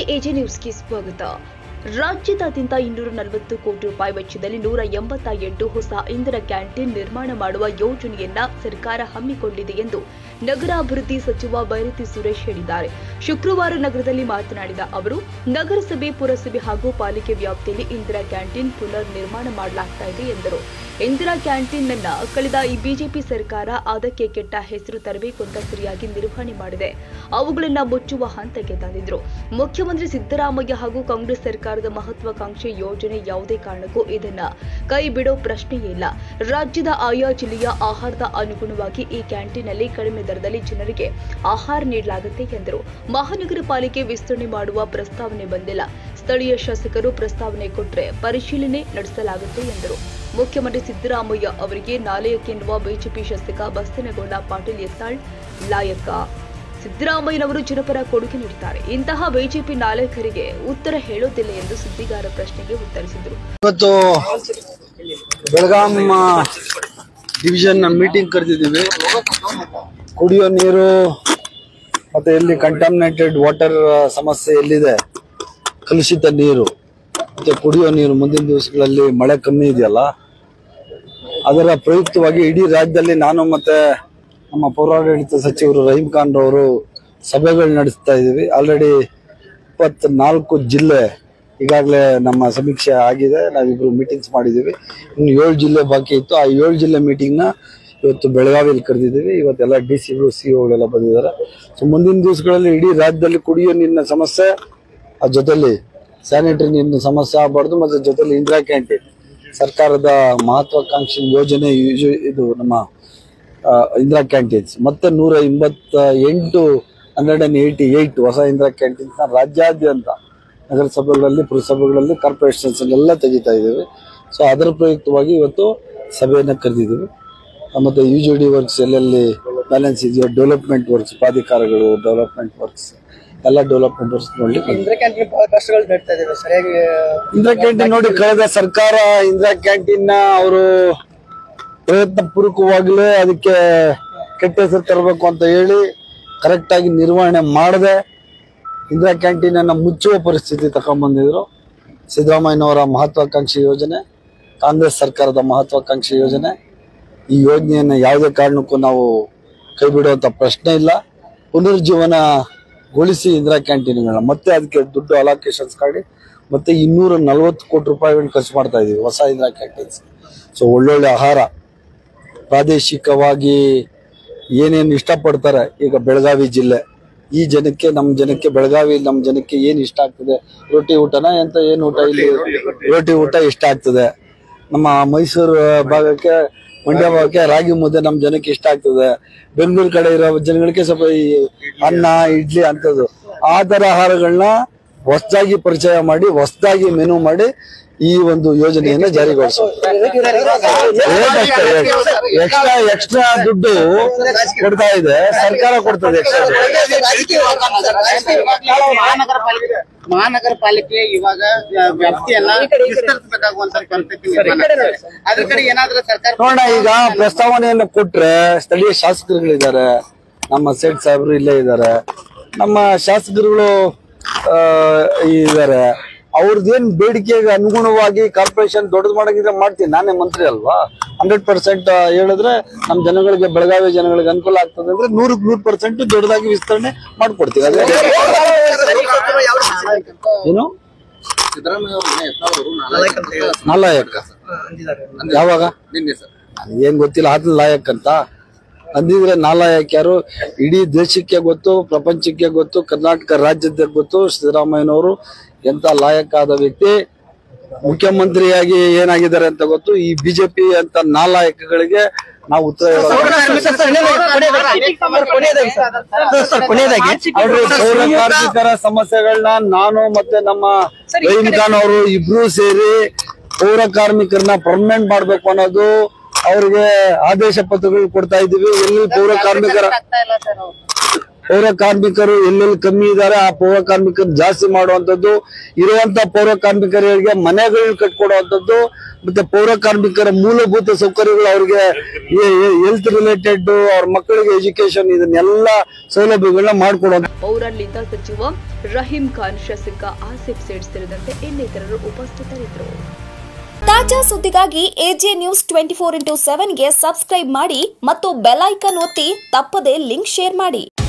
AJ ನ್ಯೂಸ್ಗೆ ಸ್ವಾಗತ ರಾಜ್ಯದಾದ್ಯಂತ ಇನ್ನೂರ ನಲವತ್ತು ಕೋಟಿ ರೂಪಾಯಿ ವೆಚ್ಚದಲ್ಲಿ ನೂರ ಎಂಬತ್ತ ಎಂಟು ಹೊಸ ಇಂದಿರ ಕ್ಯಾಂಟೀನ್ ನಿರ್ಮಾಣ ಮಾಡುವ ಯೋಜನೆಯನ್ನ ಸರ್ಕಾರ ಹಮ್ಮಿಕೊಂಡಿದೆ ಎಂದು ನಗರಾಭಿವೃದ್ಧಿ ಸಚಿವ ಬೈರತಿ ಸುರೇಶ್ ಹೇಳಿದ್ದಾರೆ ಶುಕ್ರವಾರ ನಗರದಲ್ಲಿ ಮಾತನಾಡಿದ ಅವರು ನಗರಸಭೆ ಪುರಸಭೆ ಹಾಗೂ ಪಾಲಿಕೆ ವ್ಯಾಪ್ತಿಯಲ್ಲಿ ಇಂದಿರಾ ಕ್ಯಾಂಟೀನ್ ಪುನರ್ ನಿರ್ಮಾಣ ಮಾಡಲಾಗ್ತಾ ಇದೆ ಎಂದರು ಇಂದಿರಾ ಕ್ಯಾಂಟೀನ್ ಅನ್ನ ಕಳೆದ ಈ ಬಿಜೆಪಿ ಸರ್ಕಾರ ಅದಕ್ಕೆ ಕೆಟ್ಟ ಹೆಸರು ತರಬೇಕು ಅಂತ ಸರಿಯಾಗಿ ನಿರ್ವಹಣೆ ಮಾಡಿದೆ ಅವುಗಳನ್ನ ಮುಚ್ಚುವ ಹಂತಕ್ಕೆ ತಂದಿದ್ರು ಮುಖ್ಯಮಂತ್ರಿ ಸಿದ್ದರಾಮಯ್ಯ ಹಾಗೂ ಕಾಂಗ್ರೆಸ್ ಸರ್ಕಾರದ ಮಹತ್ವಾಕಾಂಕ್ಷಿ ಯೋಜನೆ ಯಾವುದೇ ಕಾರಣಕ್ಕೂ ಇದನ್ನ ಕೈ ಬಿಡೋ ಪ್ರಶ್ನೆಯೇ ಇಲ್ಲ ರಾಜ್ಯದ ಆಯಾ ಜಿಲ್ಲೆಯ ಆಹಾರದ ಅನುಗುಣವಾಗಿ ಈ ಕ್ಯಾಂಟೀನ್ನಲ್ಲಿ ಕಡಿಮೆ ದರದಲ್ಲಿ ಜನರಿಗೆ ಆಹಾರ ನೀಡಲಾಗುತ್ತೆ ಎಂದರು ಮಹಾನಗರ ಪಾಲಿಕೆ ವಿಸ್ತರಣೆ ಮಾಡುವ ಪ್ರಸ್ತಾವನೆ ಬಂದಿಲ್ಲ ಸ್ಥಳೀಯ ಶಾಸಕರು ಪ್ರಸ್ತಾವನೆ ಕೊಟ್ಟರೆ ಪರಿಶೀಲನೆ ನಡೆಸಲಾಗುತ್ತೆ ಎಂದರು ಮುಖ್ಯಮಂತ್ರಿ ಸಿದ್ದರಾಮಯ್ಯ ಅವರಿಗೆ ನಾಲೆಯಕ್ಕೆನ್ನುವ ಬಿಜೆಪಿ ಶಾಸಕ ಬಸ್ತನಗೌಡ ಪಾಟೀಲ್ ಯತ್ನಾಳ್ ಲಾಯಕ ಸಿದ್ದರಾಮಯ್ಯನವರು ಜನಪರ ಕೊಡುಗೆ ನೀಡುತ್ತಾರೆ ಇಂತಹ ಬಿಜೆಪಿ ನಾಯಕರಿಗೆ ಉತ್ತರ ಹೇಳೋದಿಲ್ಲ ಎಂದು ಸುದ್ದಿಗಾರ ಪ್ರಶ್ನೆಗೆ ಉತ್ತರಿಸಿದರು ಇವತ್ತು ಬೆಳಗಾಂ ಡಿವಿಷನ್ ಮೀಟಿಂಗ್ ಕರೆದಿದ್ದೀವಿ ಕುಡಿಯೋ ನೀರು ಮತ್ತೆ ಎಲ್ಲಿ ಕಂಟಾಮಿನೇಟೆಡ್ ವಾಟರ್ ಸಮಸ್ಯೆ ಎಲ್ಲಿದೆ ಕಲುಷಿತ ನೀರು ಮತ್ತೆ ಕುಡಿಯೋ ನೀರು ಮುಂದಿನ ದಿವಸಗಳಲ್ಲಿ ಮಳೆ ಕಮ್ಮಿ ಇದೆಯಲ್ಲ ಅದರ ಪ್ರಯುಕ್ತವಾಗಿ ಇಡೀ ರಾಜ್ಯದಲ್ಲಿ ನಾನು ಮತ್ತೆ ನಮ್ಮ ಪೌರಾಡಳಿತ ಸಚಿವರು ರಹೀಂ ಖಾನ್ ರವರು ಸಭೆಗಳು ನಡೆಸ್ತಾ ಇದ್ದೀವಿ ಆಲ್ರೆಡಿ ಇಪ್ಪತ್ನಾಲ್ಕು ಜಿಲ್ಲೆ ಈಗಾಗಲೇ ನಮ್ಮ ಸಮೀಕ್ಷೆ ಆಗಿದೆ ನಾವಿಬ್ರು ಮೀಟಿಂಗ್ಸ್ ಮಾಡಿದ್ದೀವಿ ಇನ್ನು ಏಳು ಜಿಲ್ಲೆ ಬಾಕಿ ಇತ್ತು ಆ ಏಳು ಜಿಲ್ಲೆ ಮೀಟಿಂಗ್ನ ಇವತ್ತು ಬೆಳಗಾವಿಯಲ್ಲಿ ಕರೆದಿದ್ದೀವಿ ಇವತ್ತೆಲ್ಲ ಡಿ ಸಿಗಳು ಸಿ ಒಗಳೆಲ್ಲ ಬಂದಿದ್ದಾರೆ ಸೊ ಮುಂದಿನ ದಿವಸಗಳಲ್ಲಿ ಇಡೀ ರಾಜ್ಯದಲ್ಲಿ ಕುಡಿಯೋ ನೀರಿನ ಸಮಸ್ಯೆ ಆ ಜೊತೆಲಿ ಸ್ಯಾನಿಟರಿ ನೀರಿನ ಸಮಸ್ಯೆ ಆಗಬಾರ್ದು ಮತ್ತು ಜೊತೆಲಿ ಇಂದಿರಾ ಕ್ಯಾಂಟೀನ್ ಸರ್ಕಾರದ ಮಹತ್ವಾಕಾಂಕ್ಷಿ ಯೋಜನೆ ಯುಜು- ಇದು ನಮ್ಮ ಆ, ಇಂದಿರಾ ಕ್ಯಾಂಟೀನ್ಸ್ ಮತ್ತೆ ನೂರ ಎಂಬತ್ತ ಎಂಟು ಹಂಡ್ರೆಡ್ ಅಂಡ್ ಏಯ್ಟಿ ಏಯ್ಟ್ ಹೊಸ ಇಂದಿರಾ ಕ್ಯಾಂಟೀನ್ಸ್ ರಾಜ್ಯಾದ್ಯಂತ ನಗರಸಭೆಗಳಲ್ಲಿ ಪುರಸಭೆಗಳಲ್ಲಿ ಕಾರ್ಪೊರೇಷನ್ಸ್ ಎಲ್ಲ ತೆಗಿತಾ ಇದ್ದೀವಿ ಸೊ ಅದರ ಪ್ರಯುಕ್ತವಾಗಿ ಇವತ್ತು ಸಭೆಯನ್ನು ಕರೆದಿದ್ದೀವಿ ಆ, ಮತ್ತೆ ಯು ಜಿ ಡಿ ವರ್ಕ್ಸ್ ಎಲ್ಲೆಲ್ಲಿ ಬ್ಯಾಲೆನ್ಸ್ ಇದೆಯೋ ಡೆವಲಪ್ಮೆಂಟ್ ವರ್ಕ್ಸ್ ಪ್ರಾಧಿಕಾರಗಳು ಡೆವಲಪ್ಮೆಂಟ್ ವರ್ಕ್ಸ್ ಎಲ್ಲ ಡೆವಲಪ್ಮೆಂಟ್ ವರ್ಕ್ಸ್ ನೋಡ್ಲಿಕ್ಕೆ ಇಂದಿರಾ ಕ್ಯಾಂಟೀನ್ ಬಹಳ ಕಷ್ಟಗಳು ನಡೀತಾ ಇದ್ದಾರೆ ಸರಿಯಾಗಿ ಇಂದಿರಾ ಕ್ಯಾಂಟೀನ್ ನೋಡಿ ಕಳೆದ ಸರ್ಕಾರ ಇಂದಿರಾ ಕ್ಯಾಂಟೀನ್ ನ ಅವರು ಪ್ರಯತ್ನ ಪೂರ್ವಕವಾಗಲೇ ಅದಕ್ಕೆ ಕೆಟ್ಟ ಹೆಸರು ತರಬೇಕು ಅಂತ ಹೇಳಿ ಕರೆಕ್ಟ್ ಆಗಿ ನಿರ್ವಹಣೆ ಮಾಡದೆ ಇಂದಿರಾ ಕ್ಯಾಂಟೀನ್ ಅನ್ನ ಮುಚ್ಚುವ ಪರಿಸ್ಥಿತಿ ತಗೊಂಡ್ಬಂದಿದ್ರು ಸಿದ್ದರಾಮಯ್ಯನವರ ಮಹತ್ವಾಕಾಂಕ್ಷಿ ಯೋಜನೆ ಕಾಂಗ್ರೆಸ್ ಸರ್ಕಾರದ ಮಹತ್ವಾಕಾಂಕ್ಷಿ ಯೋಜನೆ ಈ ಯೋಜನೆಯನ್ನು ಯಾವುದೇ ಕಾರಣಕ್ಕೂ ನಾವು ಕೈ ಬಿಡುವಂತ ಪ್ರಶ್ನೆ ಇಲ್ಲ ಪುನರುಜ್ಜೀವನಗೊಳಿಸಿ ಇಂದಿರಾ ಕ್ಯಾಂಟೀನ್ಗಳನ್ನ ಮತ್ತೆ ಅದಕ್ಕೆ ದುಡ್ಡು ಅಲೋಕೇಶನ್ಸ್ ಮಾಡಿ ಮತ್ತೆ ಇನ್ನೂರ ನಲವತ್ತು ಕೋಟಿ ರೂಪಾಯಿಗಳನ್ನ ಖರ್ಚು ಮಾಡ್ತಾ ಇದೀವಿ ಹೊಸ ಇಂದಿರಾ ಕ್ಯಾಂಟೀನ್ಸ್ ಸೊ ಒಳ್ಳೊಳ್ಳೆ ಆಹಾರ ಪ್ರಾದೇಶಿಕವಾಗಿ ಏನೇನು ಇಷ್ಟಪಡ್ತಾರೆ ಈಗ ಬೆಳಗಾವಿ ಜಿಲ್ಲೆ ಈ ಜನಕ್ಕೆ ನಮ್ಮ ಜನಕ್ಕೆ ಬೆಳಗಾವಿ ನಮ್ಮ ಜನಕ್ಕೆ ಏನ್ ಇಷ್ಟ ಆಗ್ತದೆ ರೊಟ್ಟಿ ಊಟನ ಎಂತ ಏನ್ ಊಟ ಇಲ್ಲಿ ರೊಟ್ಟಿ ಊಟ ಇಷ್ಟ ಆಗ್ತದೆ ನಮ್ಮ ಮೈಸೂರು ಭಾಗಕ್ಕೆ ಮಂಡ್ಯ ಭಾಗಕ್ಕೆ ರಾಗಿ ಮುದ್ದೆ ನಮ್ಮ ಜನಕ್ಕೆ ಇಷ್ಟ ಆಗ್ತದೆ ಬೆಂಗಳೂರು ಕಡೆ ಇರೋ ಜನಗಳಿಗೆ ಸ್ವಲ್ಪ ಈ ಅನ್ನ ಇಡ್ಲಿ ಅಂತದ್ದು ಆ ತರ ಆಹಾರಗಳನ್ನ ಹೊಸದಾಗಿ ಪರಿಚಯ ಮಾಡಿ ಹೊಸದಾಗಿ ಮೆನು ಮಾಡಿ ಈ ಒಂದು ಯೋಜನೆಯನ್ನ ಜಾರಿಗೊಳಿಸೋದು ಎಕ್ಸ್ಟ್ರಾ ಎಕ್ಸ್ಟ್ರಾ ದುಡ್ಡು ಕೊಡ್ತಾ ಇದೆ ಸರ್ಕಾರ ಕೊಡ್ತದೆ ಎಕ್ಸ್ಟ್ರಾ ಮಹಾನಗರ ಪಾಲಿಕೆ ಮಹಾನಗರ ಪಾಲಿಕೆ ಇವಾಗ ವ್ಯಾಪ್ತಿಯನ್ನ ವಿಸ್ತರಿಸಬೇಕಾಗುವಂತ ಪರಿಸ್ಥಿತಿ ನಿರ್ಮಾಣ ಆಗ್ತದೆ. ಅದ್ರ ಕಡೆ ಏನಾದ್ರೂ ಸರ್ಕಾರ ನೋಡೋಣ ಈಗ ಪ್ರಸ್ತಾವನೆಯನ್ನು ಕೊಟ್ರೆ ಸ್ಥಳೀಯ ಶಾಸಕರುಗಳಿದ್ದಾರೆ ನಮ್ಮ ಸೇಠ್ ಸಾಹೇಬರು ಇಲ್ಲೇ ಇದ್ದಾರೆ ನಮ್ಮ ಶಾಸಕರುಗಳು ಆ, ಇದ್ದಾರೆ ಅವ್ರದ್ದೇನ್ ಬೇಡಿಕೆಗೆ ಅನುಗುಣವಾಗಿ ಕಾರ್ಪೊರೇಷನ್ ದೊಡ್ಡದು ಮಾಡಂಗಿದ್ರೆ ಮಾಡ್ತೀನಿ ನಾನೇ ಮಂತ್ರಿ ಅಲ್ವಾ ಹಂಡ್ರೆಡ್ ಪರ್ಸೆಂಟ್ ಹೇಳಿದ್ರೆ ನಮ್ಮ ಜನಗಳಿಗೆ ಬೆಳಗಾವಿ ಜನಗಳಿಗೆ ಅನುಕೂಲ ಆಗ್ತದೆ ಅಂದ್ರೆ ನೂರಕ್ಕೆ ನೂರು ಪರ್ಸೆಂಟ್ ದೊಡ್ಡದಾಗಿ ವಿಸ್ತರಣೆ ಮಾಡ್ಕೊಡ್ತೀವಿ ಅದೇ ಏನು ನಾಲಾಯಕ ಯಾವಾಗ ಏನ್ ಗೊತ್ತಿಲ್ಲ ಆದ್ಲ ಲಾಯಕ್ ಅಂತ ಅಂದಿದ್ರೆ ನಾಲಾಯಕ್ ಯಾರು ಇಡೀ ದೇಶಕ್ಕೆ ಗೊತ್ತು ಪ್ರಪಂಚಕ್ಕೆ ಗೊತ್ತು ಕರ್ನಾಟಕ ರಾಜ್ಯದ ಗೊತ್ತು ಸಿದ್ದರಾಮಯ್ಯನವರು ಎಂತ ಲಾಯಕ್ ಆದ ವ್ಯಕ್ತಿ ಮುಖ್ಯಮಂತ್ರಿಯಾಗಿ ಏನಾಗಿದ್ದಾರೆ ಅಂತ ಗೊತ್ತು ಈ ಬಿಜೆಪಿ ಅಂತ ನಾಲಾಯಕಗಳಿಗೆ ನಾವು ಉತ್ತರ ಹೇಳೋದು ನೋಡ್ರಿ ಪೌರ ಕಾರ್ಮಿಕರ ಸಮಸ್ಯೆಗಳನ್ನ ನಾನು ಮತ್ತೆ ನಮ್ಮ ರಹೀಂ ಖಾನ್ ಅವರು ಇಬ್ರು ಸೇರಿ ಪೌರ ಕಾರ್ಮಿಕರನ್ನ ಪರ್ಮನೆಂಟ್ ಮಾಡ್ಬೇಕು ಅನ್ನೋದು ಅವ್ರಿಗೆ ಆದೇಶ ಪತ್ರಗಳು ಕೊಡ್ತಾ ಇದೀವಿ ಎಲ್ಲಿ ಪೌರ ಕಾರ್ಮಿಕರ ಪೌರ ಕಾರ್ಮಿಕರು ಎಲ್ಲೆಲ್ಲಿ ಕಮ್ಮಿ ಇದ್ದಾರೆ ಆ ಪೌರ ಕಾರ್ಮಿಕರು ಜಾಸ್ತಿ ಮಾಡುವಂತದ್ದು ಇರುವಂತ ಪೌರ ಕಾರ್ಮಿಕರಿಗೆ ಮನೆಗಳು ಕಟ್ಕೊಡುವಂತದ್ದು ಮತ್ತೆ ಪೌರ ಕಾರ್ಮಿಕರ ಮೂಲಭೂತ ಸೌಕರ್ಯಗಳು ಅವ್ರಿಗೆ ಹೆಲ್ತ್ ರಿಲೇಟೆಡ್ ಅವ್ರ ಮಕ್ಕಳಿಗೆ ಎಜುಕೇಶನ್ ಇದನ್ನೆಲ್ಲ ಸೌಲಭ್ಯಗಳನ್ನ ಮಾಡ್ಕೊಡುವಂತ ಪೌರಲ್ಲಿದ್ದ ಸಚಿವ ರಹೀಂ ಖಾನ್ ಶಾಸಕ ಆಸಿಫ್ ಸೇಠ್ ಸೇರಿದಂತೆ ಇನ್ನಿತರರು ಉಪಸ್ಥಿತರಿದ್ದರು ತಾಜಾ ಸುದ್ದಿಗಾಗಿ AJ news twenty four into ಸೆವೆನ್ಗೆ ಸಬ್ಸ್ಕ್ರೈಬ್ ಮಾಡಿ ಮತ್ತು ಬೆಲ್ ಐಕನ್ ಒತ್ತಿ ತಪ್ಪದೇ ಲಿಂಕ್ ಶೇರ್ ಮಾಡಿ